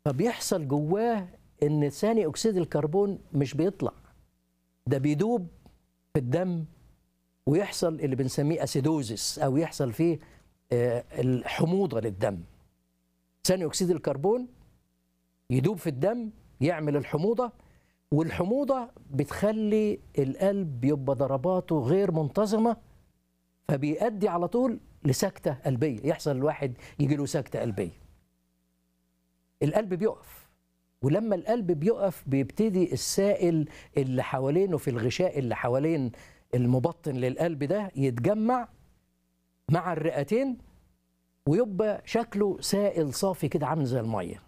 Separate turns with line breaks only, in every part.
فبيحصل جواه ان ثاني اكسيد الكربون مش بيطلع ده بيدوب في الدم ويحصل اللي بنسميه اسيدوزيس او يحصل فيه آه، الحموضه للدم ثاني اكسيد الكربون يدوب في الدم يعمل الحموضه والحموضه بتخلي القلب يبقى ضرباته غير منتظمه فبيؤدي على طول لسكته قلبيه يحصل الواحد يجي له سكته قلبيه القلب بيقف ولما القلب بيقف بيبتدي السائل اللي حوالينه في الغشاء اللي حوالين المبطن للقلب ده يتجمع مع الرئتين ويبقى شكله سائل صافي كده عامل زي الميه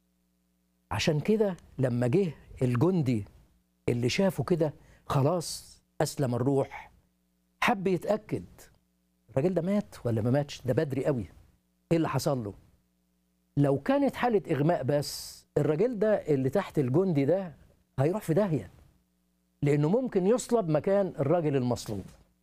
عشان كده لما جه الجندي اللي شافه كده خلاص اسلم الروح حب يتاكد الراجل ده مات ولا ما ماتش ده بدري قوي ايه اللي حصل له لو كانت حاله اغماء بس الراجل ده اللي تحت الجندي ده هيروح في داهيه لانه ممكن يصلب مكان الراجل المصلوب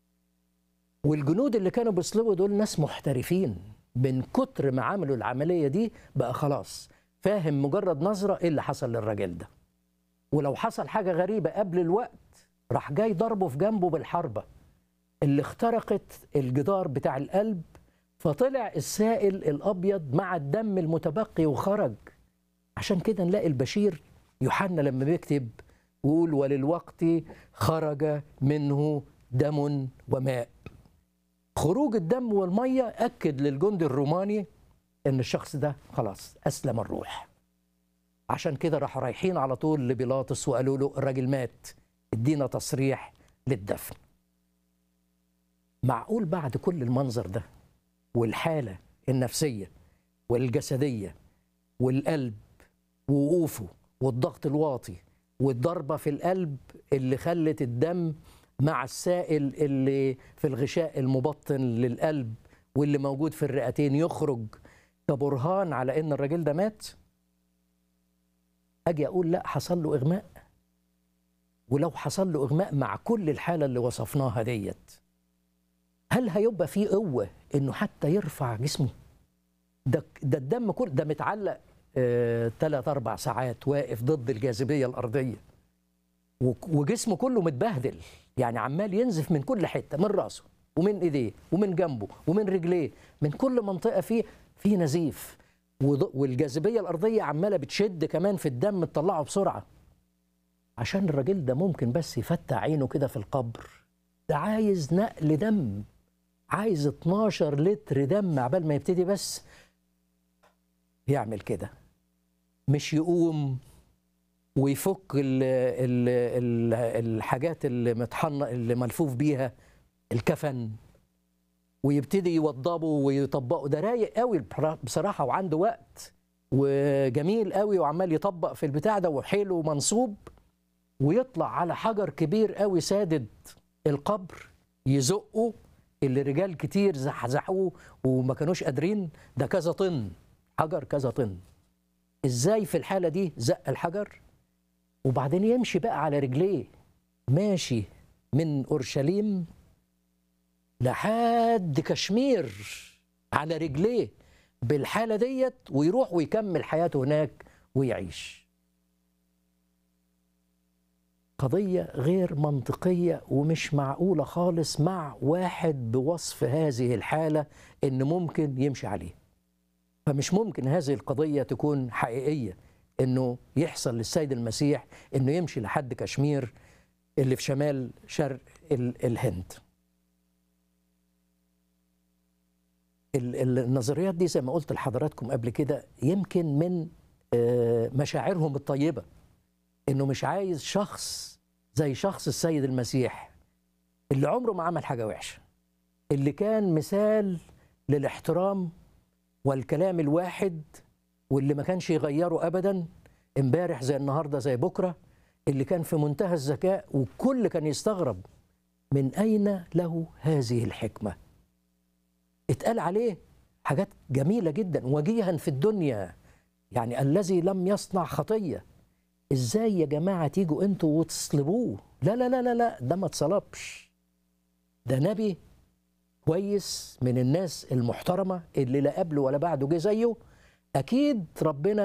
والجنود اللي كانوا بيصلبوا دول ناس محترفين من كتر ما عملوا العمليه دي بقى خلاص فاهم مجرد نظره ايه اللي حصل للراجل ده ولو حصل حاجه غريبه قبل الوقت راح جاي ضربه في جنبه بالحربه اللي اخترقت الجدار بتاع القلب فطلع السائل الابيض مع الدم المتبقي وخرج عشان كده نلاقي البشير يوحنا لما بيكتب يقول وللوقت خرج منه دم وماء خروج الدم والميه اكد للجندي الروماني ان الشخص ده خلاص اسلم الروح عشان كده راحوا رايحين على طول لبيلاطس وقالوا له الراجل مات ادينا تصريح للدفن معقول بعد كل المنظر ده والحاله النفسيه والجسديه والقلب ووقوفه والضغط الواطي والضربه في القلب اللي خلت الدم مع السائل اللي في الغشاء المبطن للقلب واللي موجود في الرئتين يخرج كبرهان على ان الراجل ده مات اجي اقول لا حصل له اغماء ولو حصل له اغماء مع كل الحاله اللي وصفناها ديت هل هيبقى فيه قوه انه حتى يرفع جسمه ده ده الدم كله ده متعلق ثلاث اربع ساعات واقف ضد الجاذبيه الارضيه وجسمه كله متبهدل يعني عمال ينزف من كل حته من راسه ومن ايديه ومن جنبه ومن رجليه من كل منطقه فيه في نزيف والجاذبيه الارضيه عماله بتشد كمان في الدم تطلعه بسرعه عشان الراجل ده ممكن بس يفتح عينه كده في القبر ده عايز نقل دم عايز 12 لتر دم عبال ما يبتدي بس يعمل كده مش يقوم ويفك ال ال ال الحاجات اللي متحنق اللي ملفوف بيها الكفن ويبتدي يوضبه ويطبقه ده رايق قوي بصراحه وعنده وقت وجميل قوي وعمال يطبق في البتاع ده وحيله منصوب ويطلع على حجر كبير قوي سادد القبر يزقه اللي رجال كتير زحزحوه وما كانوش قادرين ده كذا طن حجر كذا طن ازاي في الحاله دي زق الحجر وبعدين يمشي بقى على رجليه ماشي من اورشليم لحد كشمير على رجليه بالحاله ديت ويروح ويكمل حياته هناك ويعيش قضيه غير منطقيه ومش معقوله خالص مع واحد بوصف هذه الحاله ان ممكن يمشي عليه فمش ممكن هذه القضيه تكون حقيقيه انه يحصل للسيد المسيح انه يمشي لحد كشمير اللي في شمال شرق الهند النظريات دي زي ما قلت لحضراتكم قبل كده يمكن من مشاعرهم الطيبه انه مش عايز شخص زي شخص السيد المسيح اللي عمره ما عمل حاجه وحشه اللي كان مثال للاحترام والكلام الواحد واللي ما كانش يغيره ابدا امبارح زي النهارده زي بكره اللي كان في منتهى الذكاء والكل كان يستغرب من اين له هذه الحكمه اتقال عليه حاجات جميله جدا وجيها في الدنيا يعني الذي لم يصنع خطيه ازاي يا جماعه تيجوا انتوا وتصلبوه لا لا لا لا لا ده ما اتصلبش ده نبي كويس من الناس المحترمه اللي لا قبله ولا بعده جه زيه اكيد ربنا